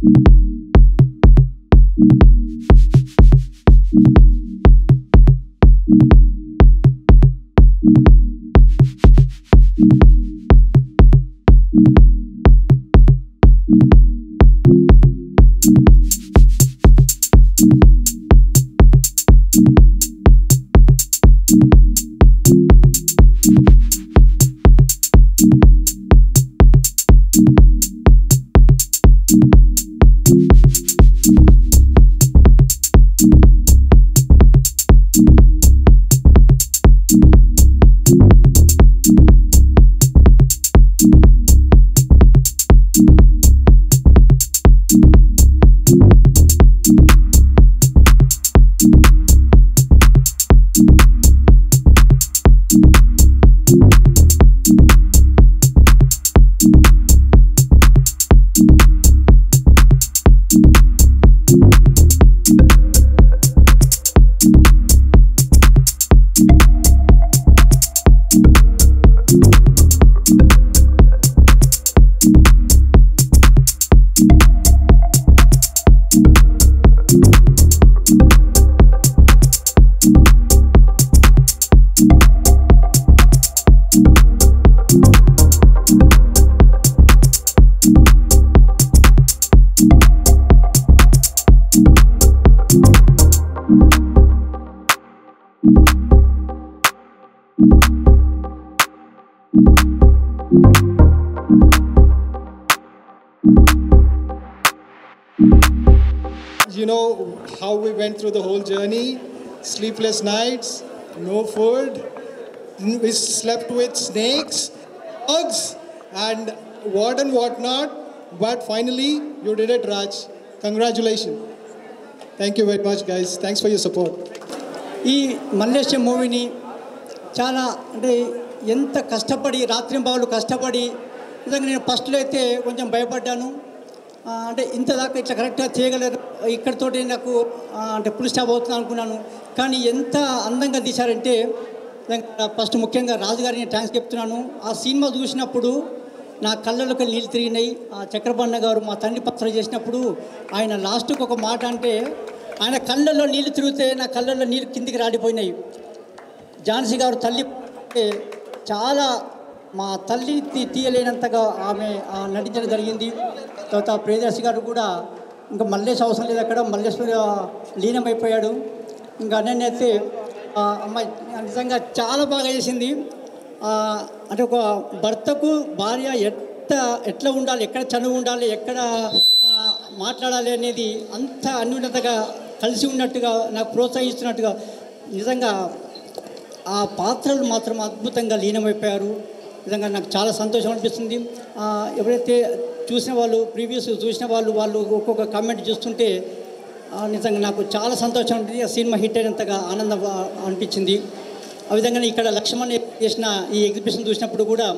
You know how we went through the whole journey sleepless nights, no food. We slept with snakes, dogs, and what and what not. But finally, you did it, Raj. Congratulations. Thank you very much, guys. Thanks for your support. ఈ మల్లేశం మూవీని చాలా అంటే ఎంత కష్టపడి రాత్రింబావులు కష్టపడి నిజంగా నేను ఫస్ట్లో అయితే కొంచెం భయపడ్డాను ఆ, అంటే ఇంత దాకా ఇట్లా కరెక్ట్గా చేయగలరు ఇక్కడితోటి నాకు ఆ, అంటే పుల్ స్టాప్ అవుతుంది అనుకున్నాను కానీ ఎంత అందంగా తీశారంటే నిజంగా ఫస్ట్ ముఖ్యంగా రాజుగారిని థ్యాంక్స్ చెప్తున్నాను ఆ సినిమా చూసినప్పుడు నా కళ్ళలోకి నీళ్ళు తిరిగినాయి ఆ చక్రబండ గారు మా తండ్రి పత్రం చేసినప్పుడు ఆయన లాస్ట్కి ఒక మాట అంటే ఆయన కళ్ళల్లో నీళ్లు తిరిగితే నా కళ్ళల్లో నీళ్ళు కిందికి రాడిపోయినాయి ఝాన్సీ గారు తల్లి అంటే చాలా మా తల్లి తీ- తీయలేనంతగా ఆమె ఆ, నటించడం జరిగింది తర్వాత ప్రియదర్శి గారు కూడా ఇంకా మల్లేష్ అవసరం లేదు అక్కడ మల్లేశ్వరి ఆ, లీనమైపోయాడు ఇంకా నేనైతే ఆ అమ్మాయి నిజంగా చాలా బాగా చేసింది ఆ, అంటే ఒక భర్తకు భార్య ఎట్ట ఎట్లా ఉండాలి ఎక్కడ చనువు ఉండాలి ఎక్కడ ఆ, మాట్లాడాలి అనేది అంత అన్యూనతగా కలిసి ఉన్నట్టుగా నాకు ప్రోత్సహిస్తున్నట్టుగా నిజంగా ఆ పాత్రలు మాత్రం అద్భుతంగా లీనమైపోయారు నిజంగా నాకు చాలా సంతోషం అనిపిస్తుంది ఆ, ఎవరైతే చూసిన వాళ్ళు ప్రీవియస్ చూసిన వాళ్ళు వాళ్ళు ఒక్కొక్క కామెంట్ చూస్తుంటే ఆ, నిజంగా నాకు చాలా సంతోషం ఉంటుంది ఆ సినిమా హిట్ అయినంతగా ఆనందం ఆ, అనిపించింది ఆ విధంగా ఇక్కడ లక్ష్మణ్ చేసిన ఈ ఎగ్జిబిషన్ చూసినప్పుడు కూడా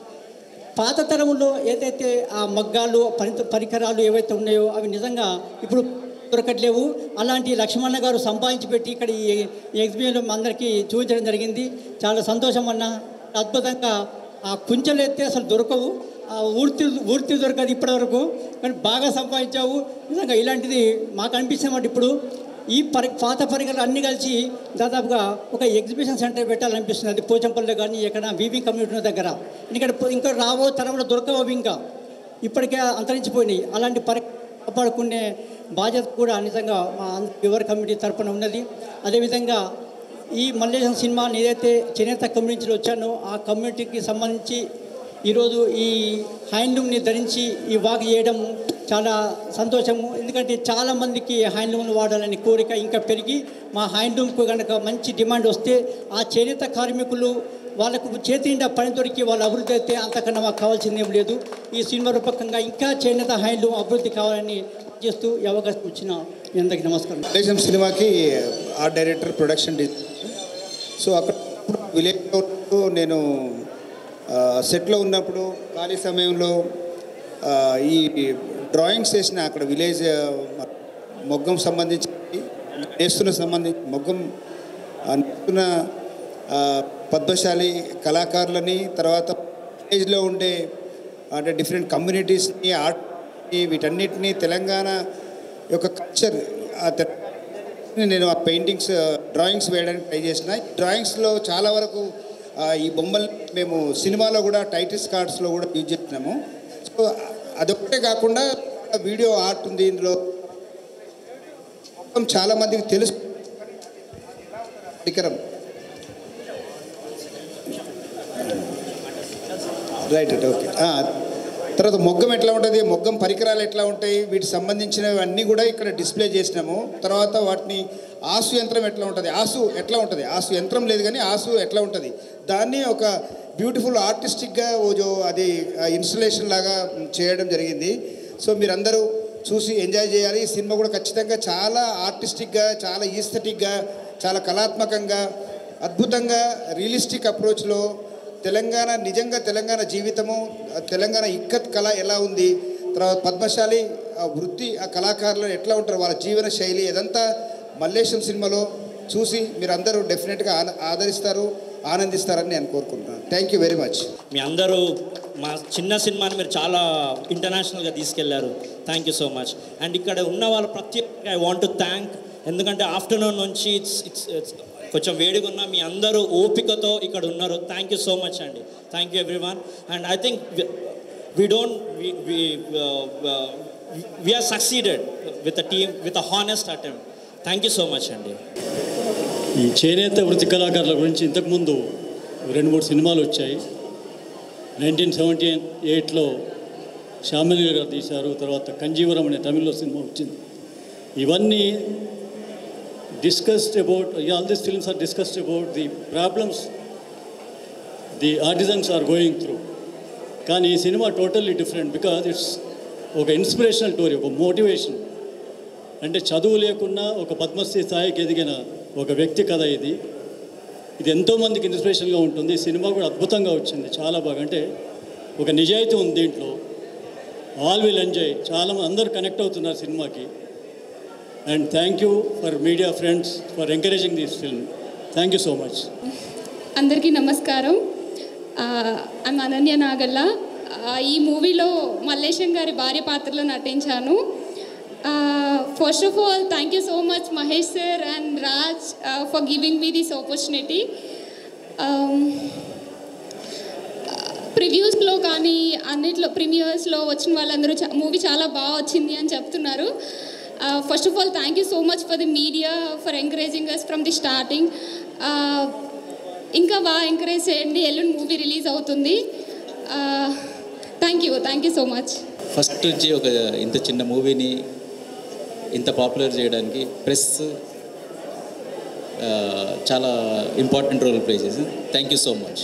పాత తరంలో ఏదైతే ఆ మగ్గాలు పరి పరికరాలు ఏవైతే ఉన్నాయో అవి నిజంగా ఇప్పుడు దొరకట్లేవు అలాంటి లక్ష్మణ గారు సంపాదించి పెట్టి ఇక్కడ ఈ ఈ ఎగ్జిబిషన్లో అందరికీ చూపించడం జరిగింది చాలా సంతోషం అన్న అద్భుతంగా ఆ కుంచెలు ఎత్తే అసలు దొరకవు ఆ ఊర్తి ఊర్తి దొరకదు ఇప్పటివరకు కానీ బాగా సంపాదించావు నిజంగా ఇలాంటిది మాకు అనిపిస్తామంటే ఇప్పుడు ఈ పరి పాత పరికరాలు అన్నీ కలిసి దాదాపుగా ఒక ఎగ్జిబిషన్ సెంటర్ పెట్టాలనిపిస్తుంది అది పోచంపల్లిలో కానీ ఎక్కడ వీవింగ్ కమ్యూనిటీ దగ్గర ఇక్కడ ఇంకా రావో తరంలో దొరకవు అవి ఇంకా ఇప్పటికే అంతరించిపోయినాయి అలాంటి పరి కాపాడుకునే బాధ్యత కూడా నిజంగా మా యువర్ కమిటీ తరపున ఉన్నది అదేవిధంగా ఈ మల్లేశం సినిమా ఏదైతే చేనేత కమ్యూనిటీలో వచ్చానో ఆ కమ్యూనిటీకి సంబంధించి ఈరోజు ఈ హ్యాండ్లూమ్ని ధరించి ఈ వాక్ చేయడం చాలా సంతోషము ఎందుకంటే చాలామందికి హ్యాండ్లూమ్ను వాడాలని కోరిక ఇంకా పెరిగి మా హ్యాండ్లూమ్కు కనుక మంచి డిమాండ్ వస్తే ఆ చేనేత కార్మికులు వాళ్ళకు చేతి నిండా పని దొరికి వాళ్ళు అభివృద్ధి అయితే అంతకన్నా మాకు కావాల్సింది ఏం లేదు ఈ సినిమా రూపకంగా ఇంకా చేనేత హ్యాండ్లూమ్ అభివృద్ధి కావాలని చేస్తూ ఈ అవకాశం ఇచ్చిన మీ అందరికీ నమస్కారం దేశం సినిమాకి art director production design so అక్కడ విలేజ్లో ఉన్నప్పుడు నేను ఆ, సెట్లో ఉన్నప్పుడు ఖాళీ సమయంలో ఆ, ఈ డ్రాయింగ్స్ వేసిన అక్కడ విలేజ్ ఆ, మొగ్గం సంబంధించి నేస్తున్న సంబంధించి మొగ్గం ఆ, నేస్తున్న ఆ, పద్మశాలి కళాకారులని తర్వాత విలేజ్లో ఉండే అంటే డిఫరెంట్ కమ్యూనిటీస్ని ఆర్ట్ ఈ వీటన్నిటినీ తెలంగాణ యొక్క కల్చర్ ఆ తె- నేను ఆ పెయింటింగ్స్ డ్రాయింగ్స్ వేయడానికి ట్రై చేసిన ఈ డ్రాయింగ్స్లో చాలా వరకు ఆ, ఈ బొమ్మలు మేము సినిమాలో కూడా టైటిల్స్ కార్డ్స్లో కూడా యూజ్ చేస్తున్నాము సో అదొక్కటే కాకుండా వీడియో ఆర్ట్ ఉంది ఇందులో మొత్తం చాలా మందికి తెలుసు పరికరం రైట్ రైట్ ఓకే తర్వాత మొగ్గం ఎట్లా ఉంటుంది మొగ్గం పరికరాలు ఎట్లా ఉంటాయి వీటికి సంబంధించినవి అన్నీ కూడా ఇక్కడ డిస్ప్లే చేసినాము తర్వాత వాటిని ఆసు యంత్రం ఎట్లా ఉంటుంది ఆసు ఎట్లా ఉంటుంది ఆసు యంత్రం లేదు కానీ ఆసు ఎట్లా ఉంటుంది దాన్ని ఒక బ్యూటిఫుల్ ఆర్టిస్టిక్గా ఓజో అది ఇన్స్టలేషన్ లాగా చేయడం జరిగింది సో మీరందరూ చూసి ఎంజాయ్ చేయాలి ఈ సినిమా కూడా ఖచ్చితంగా చాలా ఆర్టిస్టిక్గా చాలా ఈస్థెటిక్గా చాలా కళాత్మకంగా అద్భుతంగా రియలిస్టిక్ అప్రోచ్లో తెలంగాణ నిజంగా తెలంగాణ జీవితము ఆ తెలంగాణ ఇక్కత్ కళ ఎలా ఉంది తర్వాత పద్మశాలి ఆ వృత్తి ఆ కళాకారులు ఎట్లా ఉంటారు వాళ్ళ జీవన శైలి ఇదంతా మల్లేశం సినిమాలో చూసి మీరందరూ డెఫినెట్గా ఆన- ఆదరిస్తారు ఆనందిస్తారని నేను కోరుకుంటున్నాను థ్యాంక్ యూ వెరీ మచ్ మీ అందరూ మా చిన్న సినిమాని మీరు చాలా ఇంటర్నేషనల్గా తీసుకెళ్లారు thank you so much and ఇక్కడ ఉన్న వాళ్ళ ప్రత్యేకంగా ఐ వాంట్ టు థ్యాంక్ ఎందుకంటే ఆఫ్టర్నూన్ నుంచి ఇట్స్ ఇట్స్ ఇట్స్ కొంచెం వేడిగా ఉన్న మీ అందరూ ఓపికతో ఇక్కడ ఉన్నారు థ్యాంక్ యూ సో మచ్ అండి thank you everyone and I think we don't we're succeeded with a team with a honest attempt thank you so much అండి ఈ చేనేత వృత్తి కళాకారుల గురించి ఇంతకుముందు రెండు మూడు సినిమాలు వచ్చాయి నైన్టీన్ సెవెంటీ ఎయిట్లో శ్యామిలి గారు తీశారు తర్వాత కంజీవరం అనే తమిళ్లో సినిమా వచ్చింది ఇవన్నీ discussed about all these films are discussed about the problems the artisans are going through కానీ ఈ సినిమా టోటల్లీ డిఫరెంట్ బికాజ్ ఇట్స్ ఒక ఇన్స్పిరేషనల్ స్టోరీ ఒక మోటివేషన్ అంటే చదువు లేకున్నా ఒక పద్మశ్రీ స్థాయికి ఎదిగిన ఒక వ్యక్తి కథ ఇది ఇది ఎంతోమందికి ఇన్స్పిరేషన్గా ఉంటుంది ఈ సినిమా కూడా అద్భుతంగా వచ్చింది చాలా బాగా అంటే ఒక నిజాయితీ ఉంది దీంట్లో ఆల్ విల్ ఎంజాయ్ చాలా మంది అందరూ కనెక్ట్ అవుతున్నారు సినిమాకి and thank you for media friends for encouraging this film thank you so much అందరికీ నమస్కారం ఐమ్ అనన్య నాగల్ల ఆ, ఈ మూవీలో మల్లేశం గారి భార్య పాత్రలో నటించాను first of all thank you so much Mahesh sir and Raj for giving me this opportunity ప్రివ్యూస్లో కానీ అన్నిట్లో ప్రీమియర్స్లో వచ్చిన వాళ్ళందరూ మూవీ చాలా బాగా వచ్చింది అని చెప్తున్నారు first of all thank you so much for the media for encouraging us from the starting ఇంకా బాగా ఎంకరేజ్ చేయండి ఎల్లుండి మూవీ రిలీజ్ అవుతుంది thank you thank you so much first నుంచి ఒక ఇంత చిన్న మూవీని ఇంత పాపులర్ చేయడానికి ప్రెస్ చాలా ఇంపార్టెంట్ రోల్ ప్లే చేసింది థ్యాంక్ యూ సో మచ్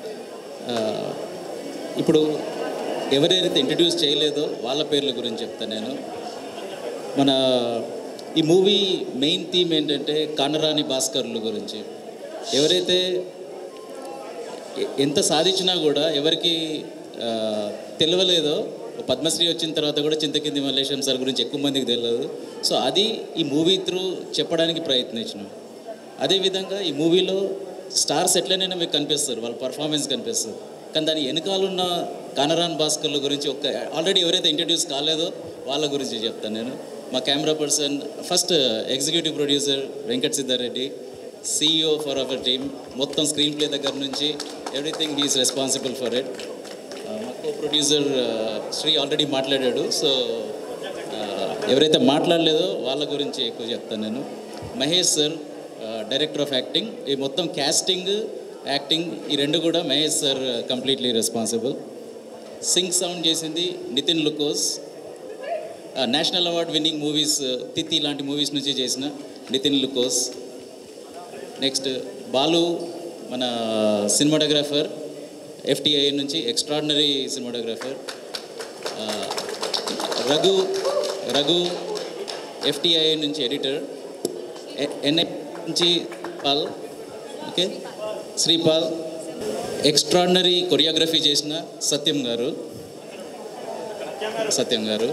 ఇప్పుడు ఎవరైతే ఇంట్రడ్యూస్ చేయలేదో వాళ్ళ పేర్ల గురించి చెప్తాను నేను మన ఈ మూవీ మెయిన్ థీమ్ ఏంటంటే కానరాని భాస్కర్ల గురించి ఎవరైతే ఎ- ఎంత సాధించినా కూడా ఎవరికి ఆ, తెలియలేదో పద్మశ్రీ వచ్చిన తర్వాత కూడా చింతకింది మల్లేశం సార్ గురించి ఎక్కువ మందికి తెలియదు సో అది ఈ మూవీ త్రూ చెప్పడానికి ప్రయత్నించినాం అదేవిధంగా ఈ మూవీలో స్టార్స్ ఎట్లనైనా మీకు కనిపిస్తారు వాళ్ళ పర్ఫార్మెన్స్ కనిపిస్తుంది కానీ దాని వెనకాలన్న కానరాన్ భాస్కర్ల గురించి ఒక ఆల్రెడీ ఎవరైతే ఇంట్రడ్యూస్ కాలేదో వాళ్ళ గురించి చెప్తాను నేను మా camera person first executive producer Venkat Siddareddy CEO for our team మొత్తం స్క్రీన్ ప్లే దగ్గర నుంచి everything he's responsible for it మా కో ప్రొడ్యూసర్ శ్రీ ఆల్రెడీ మాట్లాడాడు సో ఎవరైతే మాట్లాడలేదో వాళ్ళ గురించి ఎక్కువ చెప్తాను నేను Mahesh sir director of acting ఈ మొత్తం క్యాస్టింగ్ యాక్టింగ్ ఈ రెండు కూడా Mahesh sir completely responsible sync sound చేసింది Nitin Lukose national award winning movies Thithi లాంటి మూవీస్ నుంచి చేసిన నితిన్ లుకోస్ నెక్స్ట్ బాలు మన సినిమాటోగ్రాఫర్ ఎఫ్టిఐ నుంచి extraordinary cinematographer Raghu Raghu FTI నుంచి ఎడిటర్ ఎన్ఐ నుంచి Pal okay Sripal extraordinary choreography చేసిన సత్యం గారు సత్యం గారు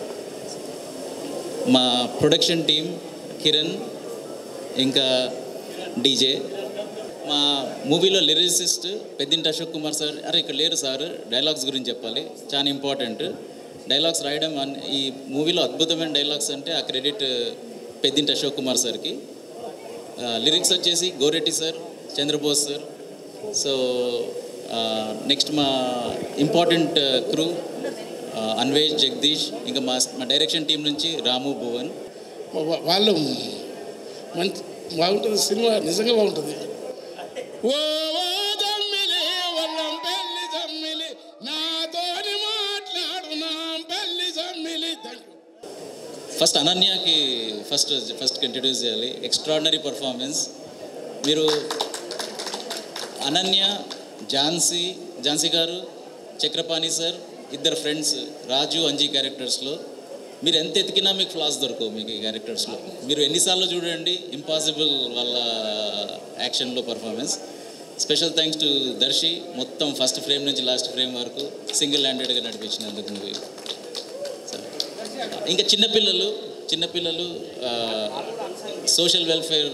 మా ప్రొడక్షన్ టీం కిరణ్ ఇంకా డీజే మా మూవీలో లిరిసిస్ట్ పెద్దింటి అశోక్ కుమార్ సార్ అరే ఇక్కడ లేరు సార్ డైలాగ్స్ గురించి చెప్పాలి చాలా ఇంపార్టెంట్ డైలాగ్స్ రాయడం అన్- ఈ మూవీలో అద్భుతమైన డైలాగ్స్ అంటే ఆ క్రెడిట్ పెద్దింటి అశోక్ కుమార్ సార్కి లిరిక్స్ వచ్చేసి Goreddy sir Chandrabose sir so next మా ఇంపార్టెంట్ క్రూ అన్వేష్ జగదీష్ ఇంకా మా మా డైరెక్షన్ టీం నుంచి రాము భువన్ వా- వాళ్ళు మంచి బాగుంటుంది సినిమా నిజంగా బాగుంటుంది ఓ ఓ జమ్మిలి వల్లం పెళ్లి జమ్మిలి నాతోని మాట్లాడు నా పెళ్లి జమ్మిలి థ్యాంక్ యూ ఫస్ట్ అనన్యకి ఫస్ట్ ఫస్ట్ ఇంట్రడ్యూస్ చేయాలి ఎక్స్ట్రాడినరీ పర్ఫార్మెన్స్ మీరు అనన్య ఝాన్సీ ఝాన్సీ గారు చక్రపాణి సార్ ఇద్దరు ఫ్రెండ్స్ రాజు అంజీ క్యారెక్టర్స్లో మీరు ఎంత ఎతికినా మీకు ఫ్లాస్ దొరకవు మీకు ఈ క్యారెక్టర్స్లో మీరు ఎన్నిసార్లు చూడండి ఇంపాసిబుల్ వాళ్ళ యాక్షన్లో performance special thanks to Darshi మొత్తం ఫస్ట్ ఫ్రేమ్ నుంచి లాస్ట్ ఫ్రేమ్ వరకు సింగిల్ హ్యాండెడ్గా నడిపించినందుకు మూవీ ఇంకా చిన్నపిల్లలు చిన్నపిల్లలు సోషల్ వెల్ఫేర్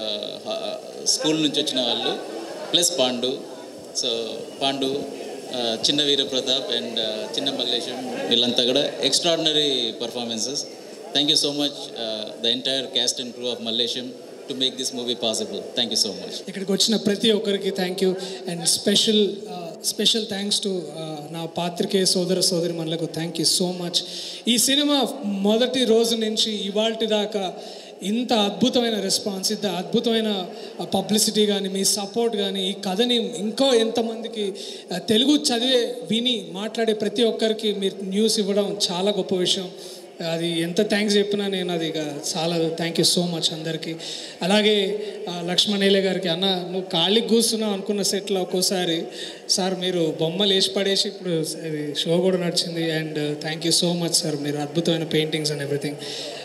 స్కూల్ నుంచి వచ్చిన వాళ్ళు ప్లస్ పాండు సో పాండు ఆ, చిన్న వీరప్రతాప్ అండ్ చిన్న మల్లేశం వీళ్ళంతా కూడా extraordinary performances thank you so much the entire cast and crew of Mallesham to make this movie possible thank you so much ఇక్కడికి వచ్చిన ప్రతి ఒక్కరికి thank you and special special thanks to నా పాత్రికేయ సోదర సోదరి మనలకు థ్యాంక్ యూ సో మచ్ ఈ సినిమా మొదటి రోజు నుంచి ఇవాల్టి దాకా ఇంత అద్భుతమైన రెస్పాన్స్ ఇంత అద్భుతమైన పబ్లిసిటీ కానీ మీ సపోర్ట్ కానీ ఈ కథని ఇంకో ఎంతమందికి ఆ, తెలుగు చదివే విని మాట్లాడే ప్రతి ఒక్కరికి మీరు న్యూస్ ఇవ్వడం చాలా గొప్ప విషయం అది ఎంత థ్యాంక్స్ చెప్పినా నేను అది ఇక చాలా థ్యాంక్ యూ సో మచ్ అందరికీ అలాగే ఆ, లక్ష్మణేలే గారికి అన్న నువ్వు ఖాళీకి కూర్చున్నావు అనుకున్న సెట్లో ఒక్కోసారి సార్ మీరు బొమ్మలు వేసి పడేసి ఇప్పుడు అది షో కూడా నడిచింది and thank you so much sir మీరు అద్భుతమైన paintings and everything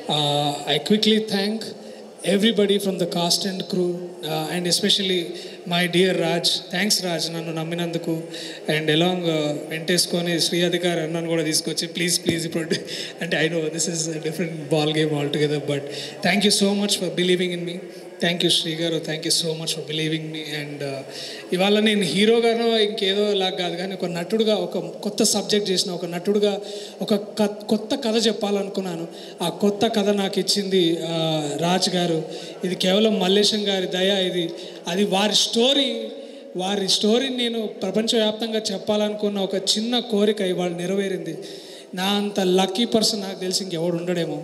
I quickly thank everybody from the cast and crew and especially my dear Raj thanks Raj నన్ను నమ్మినందుకు అండ్ ఎలాంగ్ వెంటేసుకొని శ్రీ అధికారి అన్నను కూడా తీసుకొచ్చి ప్లీజ్ ప్లీజ్ ఇప్పుడు అంటే I know this is different ball game all together but thank you so much for believing in me thank you Sri గారు thank you so much for believing me and ఇవాళ నేను హీరోగానో ఇంకేదో లాగా కాదు కానీ ఒక నటుడుగా ఒక కొత్త సబ్జెక్ట్ చేసిన ఒక నటుడుగా ఒక క- కొత్త కథ చెప్పాలనుకున్నాను ఆ కొత్త కథ నాకు ఇచ్చింది ఆ, రాజ్ గారు ఇది కేవలం మల్లేశం గారి దయ ఇది అది వారి స్టోరీ వారి స్టోరీని నేను ప్రపంచవ్యాప్తంగా చెప్పాలనుకున్న ఒక చిన్న కోరిక ఇవాళ నెరవేరింది నా అంత లక్కీ పర్సన్ నాకు తెలిసి ఇంకెవడు ఉండడేమో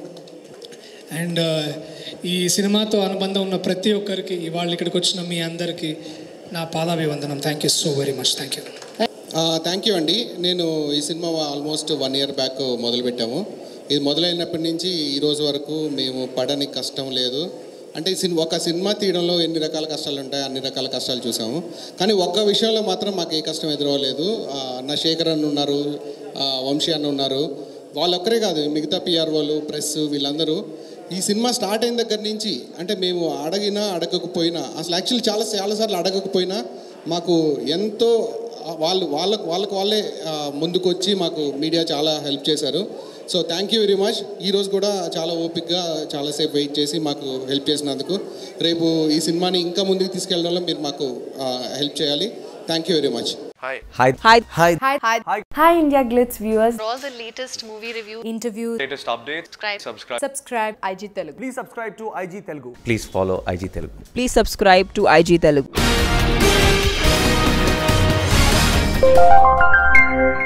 అండ్ ఈ సినిమాతో అనుబంధం ఉన్న ప్రతి ఒక్కరికి ఇవాళ ఇక్కడికి వచ్చిన మీ అందరికీ నా పాదాభివందనం thank you so very much thank you thank you అండి నేను ఈ సినిమా ఆల్మోస్ట్ వన్ ఇయర్ బ్యాక్ మొదలుపెట్టాము ఇది మొదలైనప్పటి నుంచి ఈ రోజు వరకు మేము పడని కష్టం లేదు అంటే ఈ సినిమా ఒక సినిమా తీయడంలో ఎన్ని రకాల కష్టాలు ఉంటాయి అన్ని రకాల కష్టాలు చూసాము కానీ ఒక్క విషయంలో మాత్రం మాకు ఏ కష్టం ఎదురవ్వలేదు ఆ, అన్న శేఖర్ అన్న ఉన్నారు ఆ, వంశీ అన్న ఉన్నారు వాళ్ళొక్కరే కాదు మిగతా పిఆర్ఓలు ప్రెస్ వీళ్ళందరూ ఈ సినిమా స్టార్ట్ అయిన దగ్గర నుంచి అంటే మేము అడగినా అడగకపోయినా అసలు యాక్చువల్లీ చాలా చాలాసార్లు అడగకపోయినా మాకు ఎంతో ఆ, వాళ్ళు వాళ్ళకు వాళ్ళకు వాళ్ళే ఆ, ముందుకు వచ్చి మాకు మీడియా చాలా హెల్ప్ చేశారు so thank you very much ఈరోజు కూడా చాలా ఓపిక్గా చాలాసేపు వెయిట్ చేసి మాకు హెల్ప్ చేసినందుకు రేపు ఈ సినిమాని ఇంకా ముందుకు తీసుకెళ్ళడంలో మీరు మాకు హెల్ప్ చేయాలి thank you very much Hi. Hi. Hi. Hi. Hi. Hi. Hi India Glitz viewers. For all the latest movie reviews, Interviews. latest updates, subscribe. Subscribe. Subscribe IG Telugu. Please subscribe to IG Telugu. Please follow IG Telugu. Please subscribe to IG Telugu.